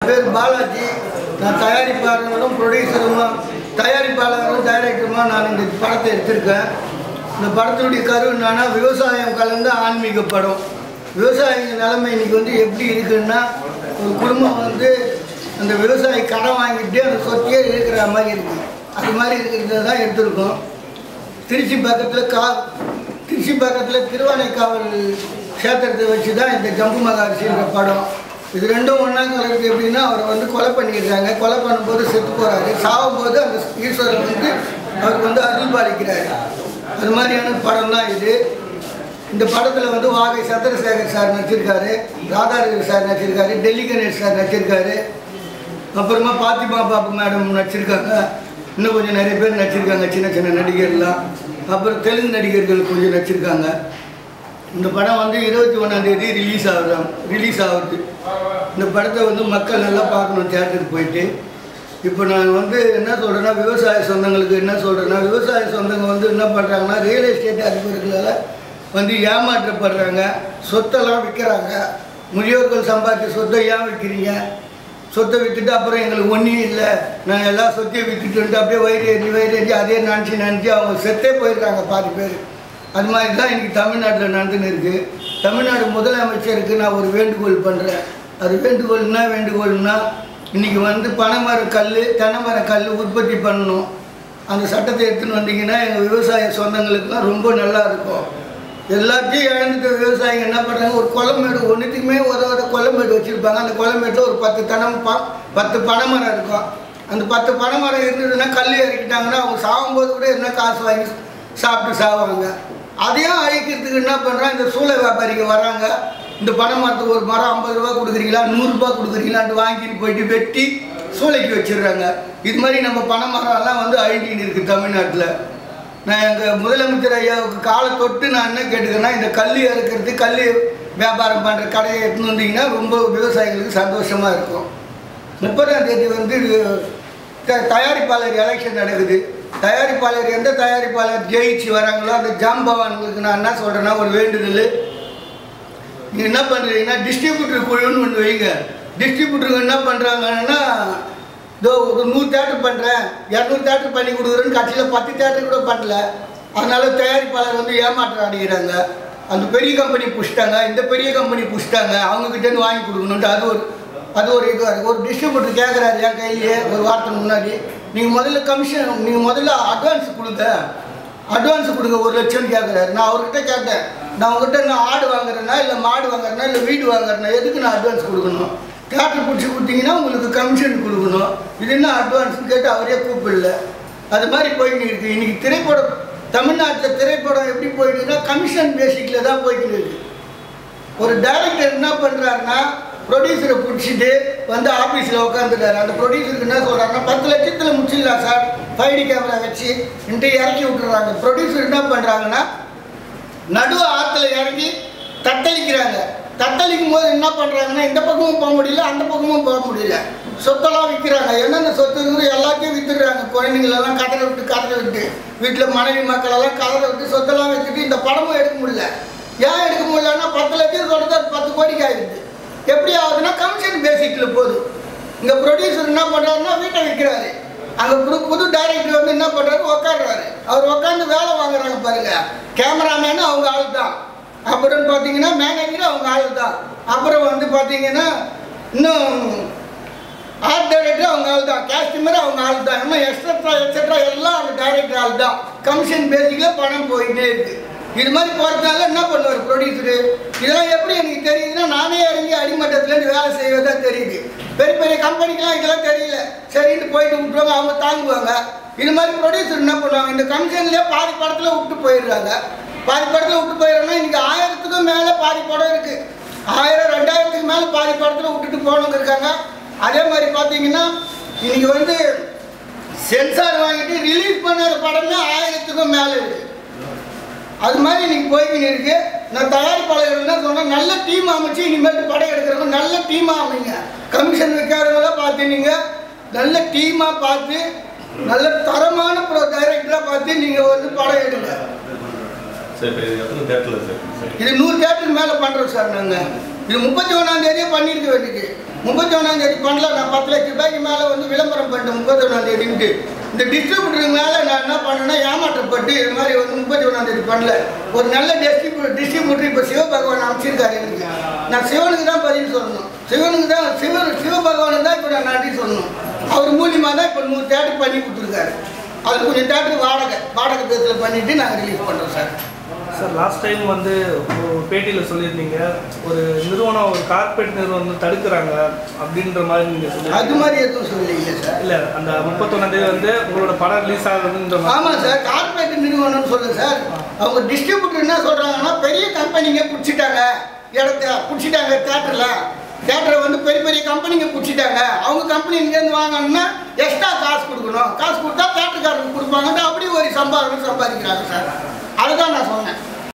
பேர் பாலாஜி நான் தயாரிப்பாளரும் ப்ரொடியூசருமா தயாரிப்பாளரும் டைரக்டருமா நான் இந்த படத்தை எடுத்திருக்கேன் இந்த படத்தினுடைய கரு என்னன்னா விவசாயம் கலந்த ஆன்மீக படம் விவசாய நிலைமை இன்னைக்கு வந்து எப்படி இருக்குன்னா ஒரு குடும்பம் வந்து அந்த விவசாயி கடன் வாங்கிட்டு அந்த சொத்தையே இருக்கிற மாதிரி இருக்குது அது மாதிரி இருக்கிறத தான் எடுத்திருக்கோம் திருச்சி பக்கத்தில் கா திருச்சி பக்கத்தில் திருவானைக்காவல் கஷேத்திரத்தை வச்சு தான் இந்த ஜம்பு மகாரிஷின்ற படம் இது ரெண்டும் ஒன்றா கலருக்கு எப்படின்னா அவரை வந்து கொலை பண்ணிடுறாங்க கொலை பண்ணும்போது செத்து போகிறாரு சாகும்போது அந்த ஈஸ்வரன் வந்து அவருக்கு வந்து அருள் பாலிக்கிறாரு அது மாதிரியான படம் தான் இது இந்த படத்தில் வந்து வாகை சந்திரசேகர் சார் நடிச்சிருக்காரு ராதாரவி சார் நடிச்சிருக்காரு டெல்லி கணேஷ் சார் நடிச்சிருக்காரு அப்புறமா பாத்திமா பாபு மேடம் நடிச்சிருக்காங்க இன்னும் கொஞ்சம் நிறைய பேர் நடிச்சிருக்காங்க சின்ன சின்ன நடிகர்லாம் அப்புறம் தெலுங்கு நடிகர்கள் கொஞ்சம் நடிச்சிருக்காங்க இந்த படம் வந்து இருபத்தி ஒன்றாந்தேதி ரிலீஸ் ஆகுது ரிலீஸ் ஆகுது இந்த படத்தை வந்து மக்கள் நல்லா பார்க்கணும் தேட்டருக்கு போயிட்டு இப்போ நான் வந்து என்ன சொல்கிறேன்னா விவசாய சொந்தங்களுக்கு என்ன சொல்கிறேன்னா விவசாய சொந்தங்க வந்து என்ன பண்ணுறாங்கன்னா ரியல் எஸ்டேட் அதிபர்களால் வந்து ஏமாற்றப்படுறாங்க சொத்தெல்லாம் விற்கிறாங்க முதியோர்கள் சம்பாதிச்ச சொத்தை ஏன் விற்கிறீங்க சொத்தை விற்றுட்டு அப்புறம் எங்களுக்கு ஒன்றும் இல்லை நாங்கள் எல்லா சொத்தையும் விற்றுட்டு அப்படியே வயிறு ஏறி வயிறு ஏறி அதே நினச்சி நினச்சி அவங்க செத்தே போயிடுறாங்க பாதி பேர் அது மாதிரி தான் இன்றைக்கி தமிழ்நாட்டில் நடந்துன்னு இருக்குது தமிழ்நாடு முதலமைச்சருக்கு நான் ஒரு வேண்டுகோள் பண்ணுறேன் அது வேண்டுகோள் என்ன வேண்டுகோள்னா இன்றைக்கி வந்து பனைமர கல் தென்னைமர கல் உற்பத்தி பண்ணணும் அந்த சட்டத்தை எடுத்துன்னு வந்தீங்கன்னா எங்கள் விவசாய சொந்தங்களுக்குலாம் ரொம்ப நல்லா இருக்கும் எல்லாத்தையும் இழந்துட்டு விவசாயிங்க என்ன பண்ணுறாங்க ஒரு குளமேடு ஒன்றுத்துக்குமே உதவாத குளமேடு வச்சுருப்பாங்க அந்த குளமேட்டில் ஒரு பத்து தனம் ப பத்து பனைமரம் இருக்கும் அந்த பத்து பனைமரம் இருந்ததுன்னா கல் இறக்கிட்டாங்கன்னா அவங்க சாகும்போது கூட என்ன காசு வாங்கி சாப்பிட்டு சாவாங்க அதையும் அழிக்கிறதுக்கு என்ன பண்ணுறாங்க இந்த சூளை வியாபாரிங்க வராங்க இந்த பனை மரத்துக்கு ஒரு மரம் ஐம்பது ரூபா கொடுக்குறீங்களா நூறுரூபா கொடுக்குறீங்களான்ட்டு வாங்கிட்டு போயிட்டு வெட்டி சூளைக்கு வச்சிடுறாங்க இது மாதிரி நம்ம பனை மரம்லாம் வந்து அழிஞ்சின்னு இருக்குது தமிழ்நாட்டில் நான் எங்கள் முதலமைச்சர் ஐயாவுக்கு காலை தொட்டு நான் என்ன கேட்டுக்கிறேன்னா இந்த கல் இறக்கிறது கல் வியாபாரம் பண்ணுற கடையை எடுத்துன்னு வந்தீங்கன்னா ரொம்ப விவசாயிகளுக்கு சந்தோஷமாக இருக்கும் முப்பதாம் தேதி வந்து த- தயாரிப்பாளர் எலெக்ஷன் நடக்குது தயாரிப்பாளர் எந்த தயாரிப்பாளர் ஜெயிச்சு வராங்களோ அந்த ஜாம்பவான்களுக்கு நான் என்ன சொல்கிறேன்னா ஒரு வேண்டுதல் நீங்கள் என்ன பண்ணுறீங்கன்னா டிஸ்ட்ரிபியூட்டர் குழுன்னு ஒன்று வைங்க டிஸ்ட்ரிபியூட்டருங்க என்ன பண்ணுறாங்கன்னா இதோ ஒரு நூறு தேட்டர் பண்ணுறேன் இரநூறு தேட்டர் பண்ணி கொடுக்குறேன்னு கட்சியில் பத்து தேட்டர் கூட பண்ணல அதனால தயாரிப்பாளர் வந்து ஏமாற்றம் அடைகிறாங்க அந்த பெரிய கம்பெனி புஷ்ட்டாங்க இந்த பெரிய கம்பெனி புஷ்ட்டாங்க அவங்கக்கிட்டேருந்து வாங்கி கொடுக்கணுன்ட்டு அது ஒரு அது ஒரு இதுவாக இருக்குது ஒரு டிஸ்ட்ரிபியூட்டர் கேட்குறாரு என் கையிலேயே ஒரு வாரத்துக்கு முன்னாடி நீங்கள் முதல்ல கமிஷன் நீங்கள் முதல்ல அட்வான்ஸ் கொடுங்க அட்வான்ஸ் கொடுங்க ஒரு லட்சம் கேட்குறாரு நான் அவர்கிட்ட கேட்டேன் நான் உங்ககிட்ட நான் ஆடு வாங்குறேன்னா இல்லை மாடு வாங்குறேன்னா இல்லை வீடு வாங்குறேன்னா எதுக்கு நான் அட்வான்ஸ் கொடுக்கணும் தேட்டர் பிடிச்சி கொடுத்தீங்கன்னா உங்களுக்கு கமிஷன் கொடுக்கணும் இது என்ன அட்வான்ஸ்னு கேட்டு அவரே கூப்பிடல அது மாதிரி போயிட்டு இருக்கு இன்னைக்கு திரைப்படம் தமிழ்நாட்டில் திரைப்படம் எப்படி போயிட்டுன்னா கமிஷன் பேசிக்கில் தான் போய்க்கிட்டு இருக்கு ஒரு டைரக்டர் என்ன பண்ணுறாருன்னா ப்ரொடியூசரை பிடிச்சிட்டு வந்து ஆஃபீஸில் உட்காந்துட்டாரு அந்த ப்ரொடியூசருக்கு என்ன சொல்கிறாருன்னா பத்து லட்சத்தில் முடிச்சிடலாம் சார் ஃபைவ் டி கேமரா வச்சு இன்ட்டு இறக்கி விட்டுறாங்க ப்ரொடியூசர் என்ன பண்ணுறாங்கன்னா நடு ஆற்றுல இறங்கி தத்தளிக்கிறாங்க தத்தளிக்கும் போது என்ன பண்ணுறாங்கன்னா இந்த பக்கமும் போக முடியல அந்த பக்கமும் போக முடியல சொத்தெல்லாம் விற்கிறாங்க என்னென்ன சொத்து இருக்குது எல்லாத்தையும் விற்றுடுறாங்க குழந்தைங்களெல்லாம் கதற விட்டு கதற விட்டு வீட்டில் மனைவி மக்களெல்லாம் கதற விட்டு சொத்தெல்லாம் வச்சுட்டு இந்த படமும் எடுக்க முடியல ஏன் எடுக்க முடியலன்னா பத்து லட்சம் சொல்கிறது அது பத்து கோடிக்கு ஆயிடுது எப்படி ஆகுதுன்னா கமிஷன் பேசிக்கில் போகுது இங்கே ப்ரொடியூசர் என்ன பண்ணுறாருன்னா வீட்டை விற்கிறாரு அங்கே புது புது டைரக்டர் வந்து என்ன பண்ணுறாரு உட்காடுறாரு அவர் உட்காந்து வேலை வாங்குறாங்க பாருங்க கேமராமேனு அவங்க ஆள் தான் அப்புறம் பார்த்தீங்கன்னா மேனேஜர் அவங்க ஆள் தான் அப்புறம் வந்து பார்த்தீங்கன்னா இன்னும் ஆர்ட் டைரக்டர் அவங்க ஆள் தான் கேஸ்டிமர் அவங்க ஆள் தான் இன்னும் எக்ஸட்ரா எக்ஸட்ரா எல்லாம் அந்த டைரக்டர் ஆள் தான் கமிஷன் பேசிக்கில் பணம் போயிட்டே இருக்கு இது மாதிரி போகிறதுனால என்ன பண்ணுவார் ப்ரொடியூசரு இதெல்லாம் எப்படி எனக்கு தெரியுதுன்னா நானே இறங்கி அடிமட்டத்துலேருந்து வேலை செய்வதா தெரியுது பெரிய பெரிய கம்பெனிக்கெலாம் இதெல்லாம் தெரியல சரின்னு போயிட்டு விட்டுருவாங்க அவங்க தாங்குவாங்க இது மாதிரி ப்ரொடியூசர் என்ன பண்ணுவாங்க இந்த கமிஷன்லேயே பாதி படத்தில் விட்டு போயிடுறாங்க பாதி படத்தில் விட்டு போயிடுறோம்னா இன்றைக்கி ஆயிரத்துக்கும் மேலே பாதி படம் இருக்குது ஆயிரம் ரெண்டாயிரத்துக்கு மேலே பாதி படத்தில் விட்டுட்டு போனவங்க இருக்காங்க அதே மாதிரி பார்த்தீங்கன்னா இன்னைக்கு வந்து சென்சார் வாங்கிட்டு ரிலீஸ் பண்ணாத படமே ஆயிரத்துக்கும் மேலே இருக்குது அது மாதிரி இன்னைக்கு போய்க்கின்னு இருக்கு நான் தயாரிப்பாளர்கள் என்ன சொன்னேன் நல்ல டீம் அமைச்சு இனிமேட்டு படம் எடுக்கிறவங்க நல்ல டீமாக அமைங்க கமிஷன் வைக்காதவங்களாம் பார்த்து நீங்கள் நல்ல டீமாக பார்த்து நல்ல தரமான ப்ரோ டைரக்டராக பார்த்து நீங்கள் வந்து படம் எடுங்க சார் இப்போ இது எத்தனை தேட்டரில் சார் இது நூறு தேட்டருக்கு மேலே பண்ணுறோம் சார் நாங்கள் இது முப்பத்தி ஒன்றாம் தேதியே பண்ணியிருக்க வேண்டியது முப்பத்தி ஒன்றாம் தேதி பண்ணல நான் பத்து லட்ச ரூபாய்க்கு மேலே வந்து விளம்பரம் பண்ணிட்டேன் முப்பத்தி ஒன்றாம் தேதின்ட்டு இந்த டிஸ்ட்ரிபியூட்டருக்கு மேலே நான் என்ன பண்ணேன்னா ஏமாற்றப்பட்டு இது மாதிரி வந்து முப்பத்தி ஒன்றாம் தேதி பண்ணல ஒரு நல்ல டிஸ்ட்ரிபியூ டிஸ்ட்ரிபியூட்டர் இப்போ சிவபகவான் அமைச்சிருக்காரு எனக்கு நான் சிவனுக்கு தான் பதில் சொல்லணும் சிவனுக்கு தான் சிவ சிவபகவானுக்கு தான் இப்போ நான் நன்றி சொல்லணும் அவர் மூலியமாக தான் இப்போ நூறு தேட்டர் பண்ணி கொடுத்துருக்காரு அது கொஞ்சம் தேட்டர் வாடகை வாடகை பேஸில் பண்ணிவிட்டு நாங்கள் ரிலீஸ் பண்ணுறோம் சார் சார் லாஸ்ட் டைம் வந்து ஒரு பேட்டியில் சொல்லியிருந்தீங்க ஒரு நிறுவனம் ஒரு கார்ப்பரேட் நிறுவனம் வந்து தடுக்கிறாங்க அப்படின்ற மாதிரி நீங்கள் சொல்லி அது மாதிரி எதுவும் சொல்லலைங்க சார் இல்லை அந்த முப்பத்தொன்னாம் தேதி வந்து உங்களோட படம் ரிலீஸ் ஆகுதுன்ற மாதிரி ஆமாம் சார் கார்பரேட் நிறுவனம்னு சொல்லுங்க சார் அவங்க டிஸ்ட்ரிபியூட்டர் என்ன சொல்கிறாங்கன்னா பெரிய கம்பெனிங்க பிடிச்சிட்டாங்க இடத்த பிடிச்சிட்டாங்க தேட்டரில் தேட்டரை வந்து பெரிய பெரிய கம்பெனிங்க பிடிச்சிட்டாங்க அவங்க கம்பெனி இங்கேருந்து வாங்கணும்னா எக்ஸ்ட்ரா காசு கொடுக்கணும் காசு கொடுத்தா தேட்டருக்காரருக்கு கொடுப்பாங்கன்னு அப்படி ஒரு சம்பாதனை சம்பாதிக்கிறாங்க சார் அதுதான் நான் சொன்னேன்